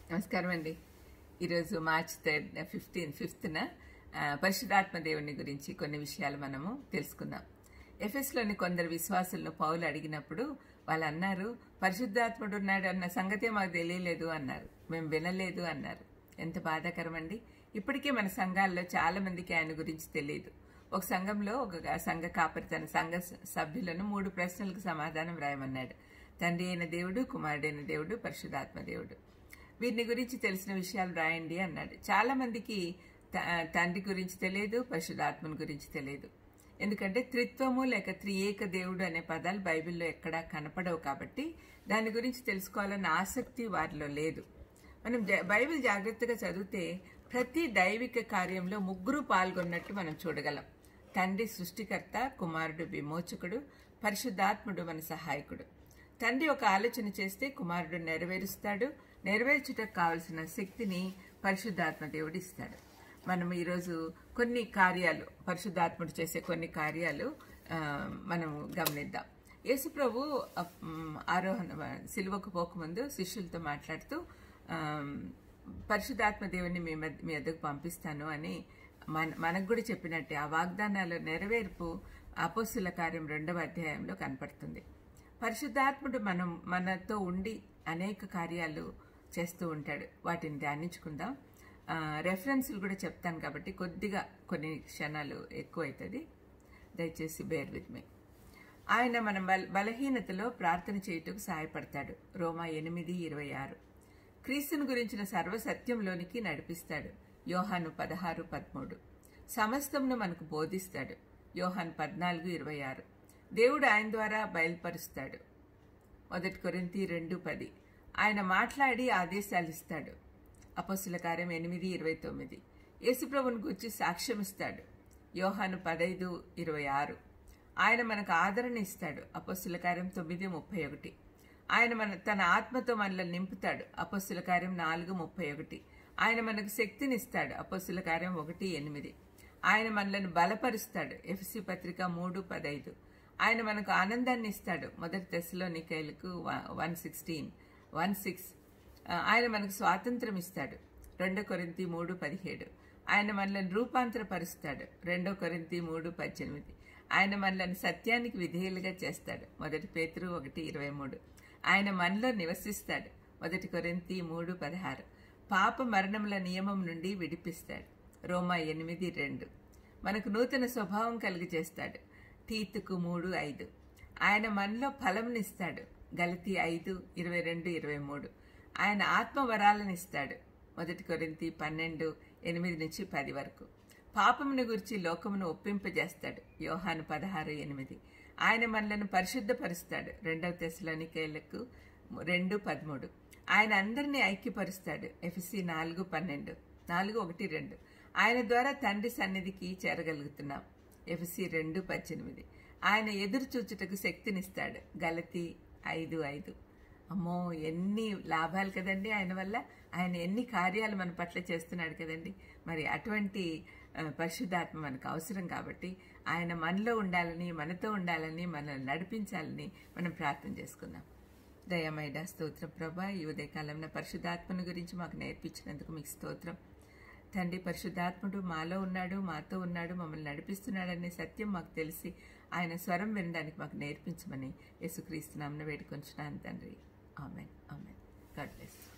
నమస్కారం అండి ఈరోజు మార్చ్ థర్డ్ ఫిఫ్టీన్ ఫిఫ్త్న పరిశుధాత్మ దేవుని గురించి కొన్ని విషయాలు మనము తెలుసుకుందాం ఎఫ్ఎస్లోని కొందరు విశ్వాసులను పౌలు అడిగినప్పుడు వాళ్ళు అన్నారు పరిశుద్ధాత్ముడు ఉన్నాడు అన్న సంగతే మాకు తెలియలేదు అన్నారు మేము వినలేదు అన్నారు ఎంత బాధాకరం అండి ఇప్పటికే మన సంఘాల్లో చాలా మందికి ఆయన గురించి తెలియదు ఒక సంఘంలో ఒక సంఘ కాపరి తన సంఘ సభ్యులను మూడు ప్రశ్నలకు సమాధానం రాయమన్నాడు తండ్రి అయిన దేవుడు కుమారుడైన దేవుడు పరిశుధాత్మ దేవుడు వీరిని గురించి తెలిసిన విషయాలు రాయండి అన్నాడు చాలా మందికి త- తండ్రి గురించి తెలియదు పరిశుధాత్మని గురించి తెలియదు ఎందుకంటే త్రిత్వము లేక త్రియేక దేవుడు అనే పదాలు బైబిల్లో ఎక్కడా కనపడవు కాబట్టి దాని గురించి తెలుసుకోవాలన్న ఆసక్తి వారిలో లేదు మనం జ- బైబిల్ జాగ్రత్తగా చదివితే ప్రతి దైవిక కార్యంలో ముగ్గురు పాల్గొన్నట్టు మనం చూడగలం తండ్రి సృష్టికర్త కుమారుడు విమోచకుడు పరిశుద్ధాత్ముడు మన సహాయకుడు తండ్రి ఒక ఆలోచన చేస్తే కుమారుడు నెరవేరుస్తాడు నెరవేర్చుటకు కావలసిన శక్తిని పరిశుద్ధాత్మ దేవుడు ఇస్తాడు మనం ఈరోజు కొన్ని కార్యాలు పరిశుద్ధాత్ముడు చేసే కొన్ని కార్యాలు ఆ, మనం గమనిద్దాం యేసుప్రభు ఆ, మ్, ఆరోహణ సిలువకు పోకముందు శిష్యులతో మాట్లాడుతూ ఆ, పరిశుద్ధాత్మ దేవుని మీ మధ్య మీ వద్దకు పంపిస్తాను అని మన మనకు కూడా చెప్పినట్టే ఆ వాగ్దానాల నెరవేర్పు అపోస్తుల కార్యం రెండవ అధ్యాయంలో కనపడుతుంది పరిశుద్ధాత్ముడు మనం మనతో ఉండి అనేక కార్యాలు చేస్తూ ఉంటాడు వాటిని ధ్యానించుకుందాం ఆ, రెఫరెన్స్లు కూడా చెప్తాను కాబట్టి కొద్దిగా కొన్ని క్షణాలు ఎక్కువ అవుతుంది దయచేసి బేర్ విత్ మీ ఆయన మన బల బలహీనతలో ప్రార్థన చేయుటకు సహాయపడతాడు రోమా ఎనిమిది ఇరవై ఆరు క్రీస్తుని గురించిన సర్వసత్యంలోనికి నడిపిస్తాడు యోహాను పదహారు పదమూడు సమస్తమును మనకు బోధిస్తాడు యోహాను పద్నాలుగు ఇరవై ఆరు దేవుడు ఆయన ద్వారా బయలుపరుస్తాడు మొదటి కొరింతి రెండు పది ఆయన మాట్లాడి ఆదేశాలు ఇస్తాడు అపస్సుల కార్యం ఎనిమిది ఇరవై తొమ్మిది యేసుప్రభుని గురించి సాక్ష్యం ఇస్తాడు యోహాను పదైదు ఇరవై ఆరు ఆయన మనకు ఆదరణ ఇస్తాడు అపస్సుల కార్యం తొమ్మిది ముప్పై ఒకటి ఆయన మన తన ఆత్మతో మనల్ని నింపుతాడు అపస్సుల కార్యం నాలుగు ముప్పై ఒకటి ఆయన మనకు శక్తినిస్తాడు అపస్సుల కార్యం ఒకటి ఎనిమిది ఆయన మనలను బలపరుస్తాడు ఎఫ్సి పత్రిక మూడు పదైదు ఆయన మనకు ఆనందాన్ని ఇస్తాడు మొదటి దశలోనికైలకు వన్ సిక్స్టీన్ వన్ సిక్స్ ఆయన మనకు స్వాతంత్రం ఇస్తాడు రెండో కొరింతి మూడు పదిహేడు ఆయన మనల్ని రూపాంతరపరుస్తాడు రెండో కొరింతి మూడు పద్దెనిమిది ఆయన మనల్ని సత్యానికి విధేయులుగా చేస్తాడు మొదటి పేతురు ఒకటి ఇరవై మూడు ఆయన మనలో నివసిస్తాడు మొదటి కొరింతి మూడు పదహారు పాప మరణముల నియమం నుండి విడిపిస్తాడు రోమా ఎనిమిది రెండు మనకు నూతన స్వభావం కలిగజేస్తాడు తీతుకు మూడు ఐదు ఆయన మనలో ఫలంనిస్తాడు గలతి ఐదు ఇరవై రెండు ఇరవై మూడు ఆయన ఆత్మ వరాలను ఇస్తాడు మొదటి కొరింతి పన్నెండు ఎనిమిది నుంచి పది వరకు పాపమును గురించి లోకమును ఒప్పింపజేస్తాడు యోహాను పదహారు ఎనిమిది ఆయన మనలను పరిశుద్ధపరుస్తాడు రెండవ తెశలోనికేళ్లకు రెండు పదమూడు ఆయన అందరినీ ఐక్యపరుస్తాడు ఎఫ్సి నాలుగు పన్నెండు నాలుగు ఒకటి రెండు ఆయన ద్వారా తండ్రి సన్నిధికి చేరగలుగుతున్నాం ఎఫ్సి రెండు పద్దెనిమిది ఆయన ఎదురు చూచుటకు శక్తినిస్తాడు గలతి ఐదు ఐదు అమ్మో ఎన్ని లాభాలు కదండి ఆయన వల్ల ఆయన ఎన్ని కార్యాలు మన పట్ల చేస్తున్నాడు కదండి మరి అటువంటి ఆ, పరిశుద్ధాత్మ మనకు అవసరం కాబట్టి ఆయన మనలో ఉండాలని మనతో ఉండాలని మనల్ని నడిపించాలని మనం ప్రార్థన చేసుకుందాం దయమైడ స్తోత్రం ప్రభా ఈ ఉదయకాలంలో పరిశుద్ధాత్మను గురించి మాకు నేర్పించినందుకు మీకు స్తోత్రం తండ్రి పరిశుద్ధాత్ముడు మాలో ఉన్నాడు మాతో ఉన్నాడు మమ్మల్ని నడిపిస్తున్నాడనే సత్యం మాకు తెలిసి ఆయన స్వరం వినడానికి మాకు నేర్పించమని యేసుక్రీస్తు నామన వేడుకొంచున్నాను తండ్రి ఆమెన్ ఆమెన్ గాడ్ బ్లెస్